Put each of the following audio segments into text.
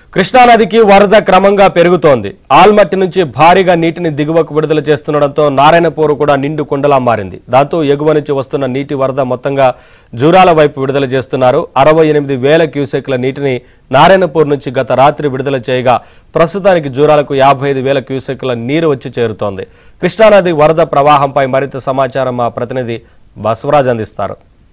కృష్ణానదికి వరద క్రమంగా పెరుగుతోంది ఆల్మట్టి నుంచి భారీగా నీటిని దిగువకు విడుదల చేస్తుండటంతో నారాయణపూర్ కూడా నిండు కుండలా మారింది దాంతో ఎగువ నుంచి వస్తున్న నీటి వరద మొత్తంగా జూరాల వైపు విడుదల చేస్తున్నారు అరవై ఎనిమిది వేల క్యూసెక్ల నీటిని నారాయణపూర్ నుంచి గత రాత్రి విడుదల చేయగా ప్రస్తుతానికి జూరాలకు యాభై ఐదు వేల క్యూసెక్ల నీరు వచ్చి చేరుతోంది కృష్ణానది వరద ప్రవాహంపై మరింత సమాచారం మా ప్రతినిధి బసవరాజ్ అందిస్తారు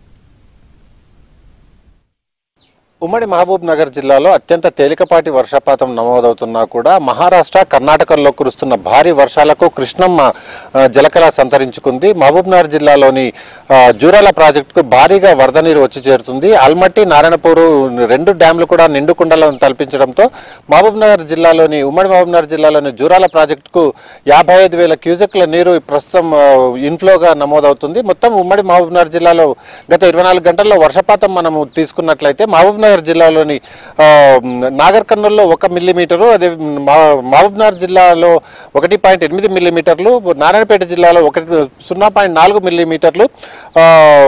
ఉమ్మడి మహబూబ్ నగర్ జిల్లాలో అత్యంత తేలికపాటి వర్షపాతం నమోదవుతున్నా కూడా మహారాష్ట్ర కర్ణాటకలో కురుస్తున్న భారీ వర్షాలకు కృష్ణమ్మ ఆ, జలకళ సంతరించుకుంది మహబూబ్ నగర్ జిల్లాలోని ఆ, జూరాల ప్రాజెక్టుకు భారీగా వరద నీరు వచ్చి చేరుతుంది ఆల్మట్టి నారాయణపూరు రెండు డ్యాంలు కూడా నిండు కుండలను తలపించడంతో మహబూబ్ నగర్ జిల్లాలోని ఉమ్మడి మహబూబ్ నగర్ జిల్లాలోని జూరాల ప్రాజెక్టుకు యాభై ఐదు వేల క్యూసెక్ల నీరు ప్రస్తుతం ఆ, ఇన్ఫ్లోగా నమోదవుతుంది మొత్తం ఉమ్మడి మహబూబ్ నగర్ జిల్లాలో గత ఇరవై నాలుగు గంటల్లో వర్షపాతం మనము తీసుకున్నట్లయితే మహబూబ్ నగర్ జిల్లాలోని ఆ, నాగర్ కర్నూల్లో ఒక మిల్లీమీటరు అదే మా- మహబూబ్ నగర్ జిల్లాలో ఒకటి పాయింట్ ఎనిమిది మిల్లీమీటర్లు నారాయణపేట జిల్లాలో ఒకటి సున్నా పాయింట్ నాలుగు మిల్లీమీటర్లు ఆ,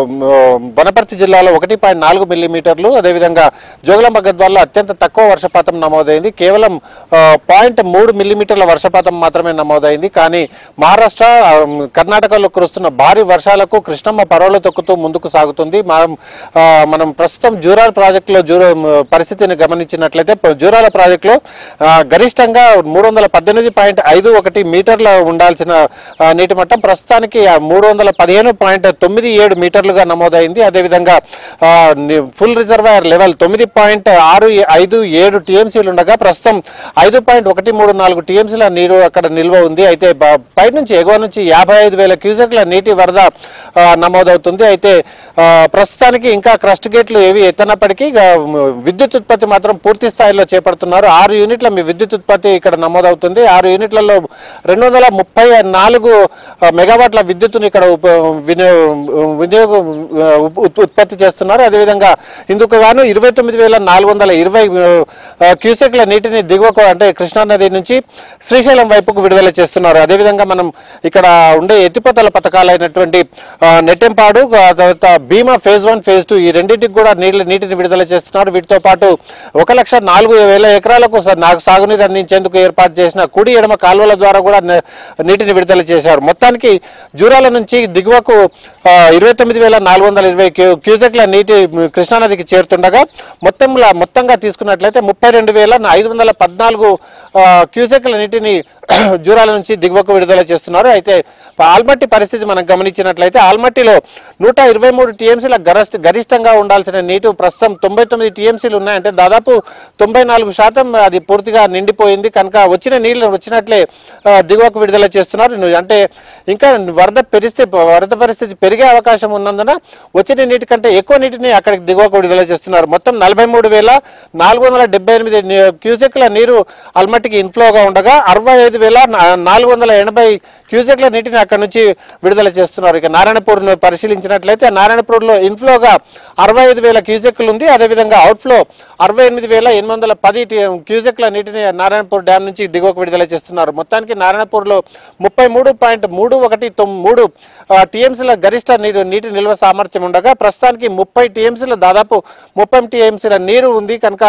వనపర్తి జిల్లాలో ఒకటి పాయింట్ నాలుగు మిల్లీమీటర్లు అదేవిధంగా జోగులాంబ గద్వాల్లో అత్యంత తక్కువ వర్షపాతం నమోదైంది కేవలం ఆ, పాయింట్ మూడు మిల్లీమీటర్ల వర్షపాతం మాత్రమే నమోదైంది కానీ మహారాష్ట్ర ఆ, కర్ణాటకలో కురుస్తున్న భారీ వర్షాలకు కృష్ణమ్మ పరవలు తొక్కుతూ ముందుకు సాగుతుంది మనం ఆ, మనం ప్రస్తుతం జూరాల ప్రాజెక్టులో జూర పరిస్థితిని గమనించినట్లయితే ప- జూరాల ప్రాజెక్టులో ఆ, గరిష్టంగా మూడు వందల పద్దెనిమిది పాయింట్ ఐదు ఒకటి మీటర్ల ఉండాల్సిన ఆ, నీటి మట్టం ప్రస్తుతానికి మూడు వందల పదిహేను పాయింట్ తొమ్మిది ఏడు మీటర్లుగా నమోదైంది అదేవిధంగా ఆ, ని- ఫుల్ రిజర్వాయర్ లెవెల్ తొమ్మిది పాయింట్ ఆరు ఏ- ఐదు ఏడు టీఎంసీలు ఉండగా ప్రస్తుతం ఐదు పాయింట్ ఒకటి మూడు నాలుగు టీఎంసీల నీరు అక్కడ నిల్వ ఉంది అయితే బ- పై నుంచి ఎగువ నుంచి యాభై ఐదు వేల క్యూసెక్ల నీటి వరద ఆ, నమోదవుతుంది అయితే ఆ, ప్రస్తుతానికి ఇంకా క్రస్ట్ గేట్లు ఏవి ఎత్తనప్పటికీ ఇక, మ్, విద్యుత్ ఉత్పత్తి మాత్రం పూర్తి స్థాయిలో చేపడుతున్నారు ఆరు యూనిట్ల మీ విద్యుత్ ఉత్పత్తి ఇక్కడ నమోదవుతుంది ఆరు యూనిట్లలో రెండు వందల ముప్పై నాలుగు ఆ, మెగావాట్ల విద్యుత్తును ఇక్కడ ఉప- వినియోగం వినియోగం ఆ, ఉప్- ఉత్- ఉత్పత్తి చేస్తున్నారు అదేవిధంగా ఇందుకు గాను ఇరవై తొమ్మిది వేల నాలుగు వందల ఇరవై ఆ, క్యూసెక్ల నీటిని దిగువకు అంటే కృష్ణానది నుంచి శ్రీశైలం వైపుకు విడుదల చేస్తున్నారు అదేవిధంగా మనం ఇక్కడ ఉండే ఎత్తిపోతల పథకాలైనటువంటి ఆ, నెట్టెంపాడు ఆ తర్వాత Bhima phase one phase two ఈ రెండింటికి కూడా నీళ్ళ నీటిని విడుదల చేస్తున్నారు వీటితో పాటు ఒక లక్ష నాలుగు వేల ఎకరాలకు స- నాకు సాగునీరు అందించేందుకు ఏర్పాటు చేసిన కుడి ఎడమ కాలువల ద్వారా కూడా నే- నీటిని విడుదల చేశారు మొత్తానికి జూరాల నుంచి దిగువకు ఇరవై తొమ్మిది వేల నాలుగు వందల ఇరవై క్యూ క్యూసెక్ల నీటి మ్, కృష్ణానదికి చేరుతుండగా మొత్తంగా మొత్తంగా తీసుకున్నట్లయితే ముప్పై రెండు వేల ఐదు వందల పద్నాలుగు ఆ, క్యూసెక్ల నీటిని జూరాల నుంచి దిగువకు విడుదల చేస్తున్నారు అయితే ఆల్మట్టి పరిస్థితి మనం గమనించినట్లయితే ఆల్మట్టిలో నూట ఇరవై మూడు టీఎంసీల గరిష్ట గరిష్టంగా ఉండాల్సిన నీటి ప్రస్తుతం తొంభై తొమ్మిది టీఎంసీలు ఉన్నాయంటే దాదాపు తొంభై నాలుగు శాతం అది పూర్తిగా నిండిపోయింది కనుక వచ్చిన నీళ్లు వచ్చినట్లే ఆ, దిగువకు విడుదల చేస్తున్నారు ను- అంటే ఇంకా వరద పరిస్థితి వరద పరిస్థితి పెరిగే అవకాశం ఉన్నందున వచ్చిన నీటి కంటే ఎక్కువ నీటిని అక్కడికి దిగువకు విడుదల చేస్తున్నారు మొత్తం నలభై మూడు వేల నాలుగు వందల డెబ్బై ఎనిమిది ని- క్యూసెక్ల నీరు అల్మట్టికి ఇన్ఫ్లోగా ఉండగా అరవై ఐదు వేల నా- నాలుగు వందల ఎనభై క్యూసెక్ల నీటిని అక్కడ నుంచి విడుదల చేస్తున్నారు ఇక నారాయణపూర్ను పరిశీలించినట్లయితే నారాయణపూర్లో ఇన్ఫ్లోగా అరవై ఐదు వేల క్యూసెక్లు ఉంది అదేవిధంగా అవుట్ఫ్లో అరవై ఎనిమిది వేల ఎనిమిది వందల పది టీ- క్యూసెక్ల నీటిని నారాయణపూర్ డ్యామ్ నుంచి దిగువకు విడుదల చేస్తున్నారు మొత్తానికి నారాయణపూర్లో ముప్పై మూడు పాయింట్ మూడు ఒకటి తొమ్- మూడు టీఎంసీల గరిష్ట నీరు నీటి నిల్వ సామర్థ్యం ఉండగా ప్రస్తుతానికి ముప్పై టీఎంసీల దాదాపు ముప్పై టీఎంసీల నీరు ఉంది కనుక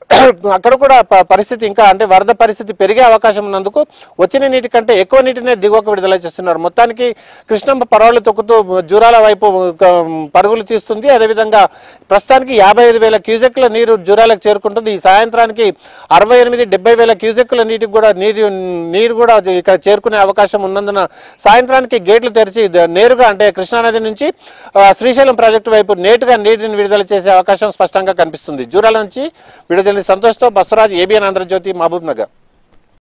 అక్కడ కూడా ప- పరిస్థితి ఇంకా అంటే వరద పరిస్థితి పెరిగే అవకాశం ఉన్నందుకు వచ్చిన నీటి కంటే ఎక్కువ నీటినే దిగువకు విడుదల చేస్తున్నారు మొత్తానికి కృష్ణమ్మ పర్వాలు తొక్కుతూ జూరాల వైపు ఒక పరుగులు తీస్తుంది అదేవిధంగా ప్రస్తుతానికి యాభై ఐదు వేల క్యూసెక్ల నీరు జూరాలకు చేరుకుంటుంది ఈ సాయంత్రానికి అరవై ఎనిమిది డెబ్బై వేల క్యూసెక్ల నీటికి కూడా నీరు నీరు కూడా ఇక్కడ చేరుకునే అవకాశం ఉన్నందున సాయంత్రానికి గేట్లు తెరిచి ద- నేరుగా అంటే కృష్ణానది నుంచి ఆ, శ్రీశైలం ప్రాజెక్టు వైపు నేటుగా నీటిని విడుదల చేసే అవకాశం స్పష్టంగా కనిపిస్తుంది జూరాల నుంచి విడుదల సంతోష్తో బసవరాజ్ ఏబిఎన్ ఆంధ్రజ్యోతి మహబూబ్ నగర్